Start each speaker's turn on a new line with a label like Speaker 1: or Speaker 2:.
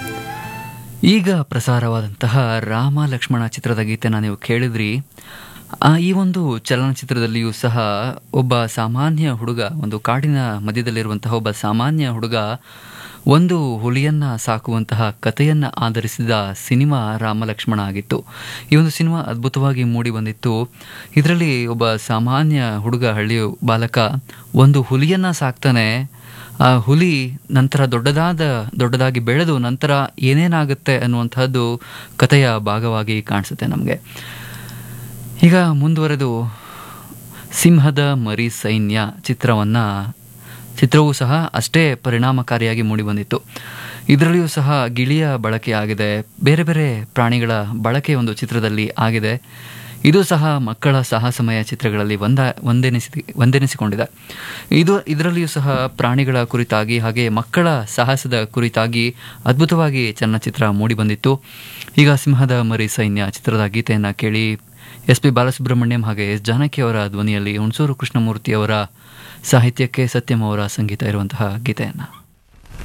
Speaker 1: ಈಗ ಪ್ರಸಾರವಾದಂತಹ ರಾಮ ಲಕ್ಷ್ಮಣ ಚಿತ್ರದ ಗೀತೆನ ನೀವು ಕೇಳಿದ್ರಿ ಆ, ಈ ಒಂದು ಚಲನಚಿತ್ರದಲ್ಲಿಯೂ ಸಹ ಒಬ್ಬ ಸಾಮಾನ್ಯ ಹುಡುಗ ಒಂದು ಕಾಡಿನ ಮಧ್ಯದಲ್ಲಿರುವಂತಹ ಒಬ್ಬ ಸಾಮಾನ್ಯ ಹುಡುಗ ಒಂದು ಹುಲಿಯನ್ನ ಸಾಕುವಂತಹ ಕಥೆಯನ್ನ ಆಧರಿಸಿದ ಸಿನಿಮಾ ರಾಮ ಲಕ್ಷ್ಮಣ ಆಗಿತ್ತು ಈ ಒಂದು ಸಿನಿಮಾ ಅದ್ಭುತವಾಗಿ ಮೂಡಿ ಬಂದಿತ್ತು ಇದರಲ್ಲಿ ಒಬ್ಬ ಸಾಮಾನ್ಯ ಹುಡುಗ ಹಳ್ಳಿಯ ಬಾಲಕ ಒಂದು ಹುಲಿಯನ್ನ ಸಾಕ್ತಾನೆ ಆ ಹುಲಿ ನಂತರ ದೊಡ್ಡದಾದ ದೊಡ್ಡದಾಗಿ ಬೆಳೆದು ನಂತರ ಏನೇನಾಗುತ್ತೆ ಅನ್ನುವಂಥದ್ದು ಕಥೆಯ ಭಾಗವಾಗಿ ಕಾಣಿಸುತ್ತೆ ನಮಗೆ ಈಗ ಮುಂದುವರೆದು ಸಿಂಹದ ಮರಿ ಸೈನ್ಯ ಚಿತ್ರವನ್ನು ಚಿತ್ರವೂ ಸಹ ಅಷ್ಟೇ ಪರಿಣಾಮಕಾರಿಯಾಗಿ ಮೂಡಿಬಂದಿತ್ತು ಇದರಲ್ಲಿಯೂ ಸಹ ಗಿಳಿಯ ಬಳಕೆ ಆಗಿದೆ ಬೇರೆ ಬೇರೆ ಪ್ರಾಣಿಗಳ ಬಳಕೆ ಒಂದು ಚಿತ್ರದಲ್ಲಿ ಆಗಿದೆ ಇದು ಸಹ ಮಕ್ಕಳ ಸಾಹಸಮಯ ಚಿತ್ರಗಳಲ್ಲಿ ಒಂದ ಒಂದೆನಿಸಿ ಒಂದೆನಿಸಿಕೊಂಡಿದೆ ಇದು ಇದರಲ್ಲಿಯೂ ಸಹ ಪ್ರಾಣಿಗಳ ಕುರಿತಾಗಿ ಹಾಗೆ ಮಕ್ಕಳ ಸಾಹಸದ ಕುರಿತಾಗಿ ಅದ್ಭುತವಾಗಿ ಚಲನಚಿತ್ರ ಮೂಡಿಬಂದಿತ್ತು ಈಗ ಸಿಂಹದ ಮರಿ ಸೈನ್ಯ ಚಿತ್ರದ ಗೀತೆಯನ್ನು ಕೇಳಿ ಎಸ್ ಪಿ ಬಾಲಸುಬ್ರಹ್ಮಣ್ಯಂ ಹಾಗೆ ಎಸ್ ಜಾನಕಿ ಅವರ ಧ್ವನಿಯಲ್ಲಿ ಹುಣಸೂರು ಕೃಷ್ಣಮೂರ್ತಿ ಅವರ ಸಾಹಿತ್ಯಕ್ಕೆ ಸತ್ಯಂ ಅವರ ಸಂಗೀತ ಇರುವಂತಹ ಗೀತೆಯನ್ನು